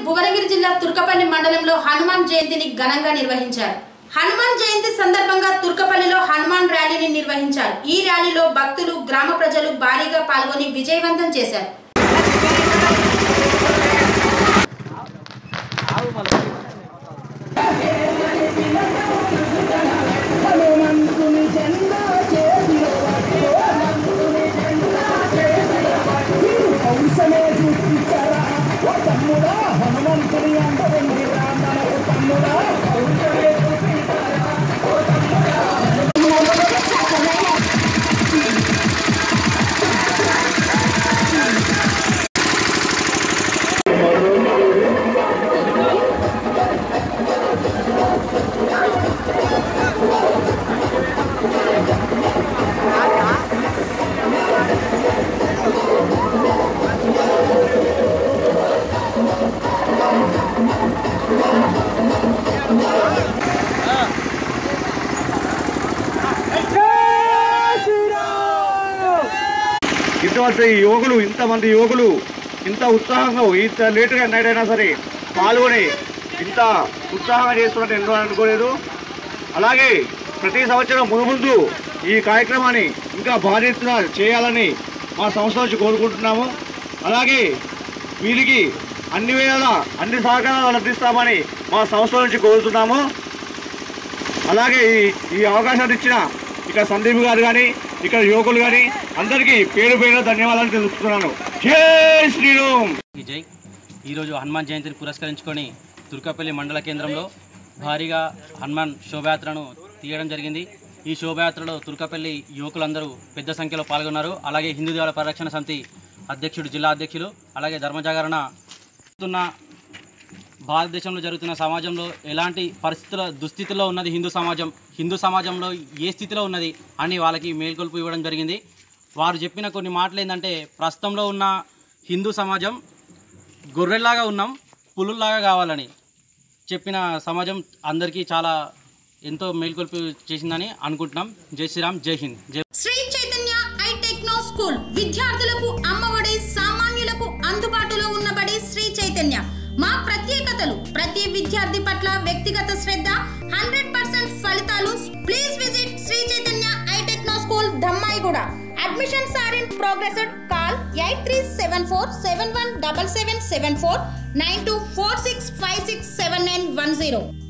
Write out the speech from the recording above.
భువనగిరి జిల్లా తుర్కపల్లి మండలంలో హనుమాన్ జయంతిని ఘనంగా నిర్వహించారు హనుమాన్ జయంతి సందర్భంగా తుర్కపల్లిలో హనుమాన్ ర్యాలీని నిర్వహించారు ఈ ర్యాలీలో భక్తులు గ్రామ ప్రజలు భారీగా పాల్గొని విజయవంతం చేశారు హనుమంతుని జెండా చేతిలో హనుమంతుని జెండా చేతిలో పట్టి వంశమే చూపించరా ఓ తమ్ముడా హనుమంతుని అంట ఉందిరా మనకు తమ్ముడా వంశమే చూపించరా ఓ తమ్ముడా ఇంతమంది యువకులు ఇంతమంది యువకులు ఇంత ఉత్సాహంగా ఇంత లేటుగా నైట్ అయినా సరే పాల్గొని ఇంత ఉత్సాహంగా చేస్తున్నట్టు ఎన్నో అనుకోలేదు అలాగే ప్రతి సంవత్సరం ముందు ముందు ఈ కార్యక్రమాన్ని ఇంకా భారీ ఎత్తున చేయాలని మా సంస్థ నుంచి కోరుకుంటున్నాము అలాగే వీరికి అన్ని వేళ అన్ని సహకారాలు అందిస్తామని మా సంస్థ నుంచి కోరుతున్నాము అలాగే ఈ ఈ అవకాశాన్ని ఇచ్చిన ఇక్కడ సందీప్ గారు కానీ ఇక్కడ యువకులు కానీ అందరికీ పేరు పేరు ధన్యవాదాలు తెలుపుతున్నాను జై శ్రీరామ్ విజయ్ ఈరోజు హనుమాన్ జయంతిని పురస్కరించుకొని తుర్కపల్లి మండల కేంద్రంలో భారీగా హనుమాన్ శోభయాత్రను తీయడం జరిగింది ఈ శోభయాత్రలో తుర్కపల్లి యువకులందరూ పెద్ద సంఖ్యలో పాల్గొన్నారు అలాగే హిందూ దేవాల పరిరక్షణ సమితి అధ్యక్షుడు జిల్లా అధ్యక్షులు అలాగే ధర్మజాగరణ ఉన్న భారతదేశంలో జరుగుతున్న సమాజంలో ఎలాంటి పరిస్థితుల దుస్థితిలో ఉన్నది హిందూ సమాజం హిందూ సమాజంలో ఏ స్థితిలో ఉన్నది అని వాళ్ళకి మేల్కొల్పు ఇవ్వడం జరిగింది వారు చెప్పిన కొన్ని మాటలు ఏంటంటే ప్రస్తుతంలో ఉన్న హిందూ సమాజం గొర్రెల్లాగా ఉన్నాం పులుల్లాగా కావాలని చెప్పిన సమాజం అందరికీ చాలా ఎంతో మేల్కొల్పు చేసిందని అనుకుంటున్నాం జై Sriram Jai Hind Jai Sri Chaitanya e techno school విద్యార్థులకు అమ్మఒడి సామాన్యులకు అందుబాటులో ఉన్నబడి శ్రీ చైతన్య మా ప్రత్యేకతలు ప్రతి విద్యార్థి పట్ల వ్యక్తిగత శ్రద్ధ హండ్రెడ్ పర్సెంట్ ఫలితాలు please visit Sri Chaitanya e techno school Dammaiguda admissions are in progress call eight three seven four seven one double seven seven four nine two four six five six seven nine one zero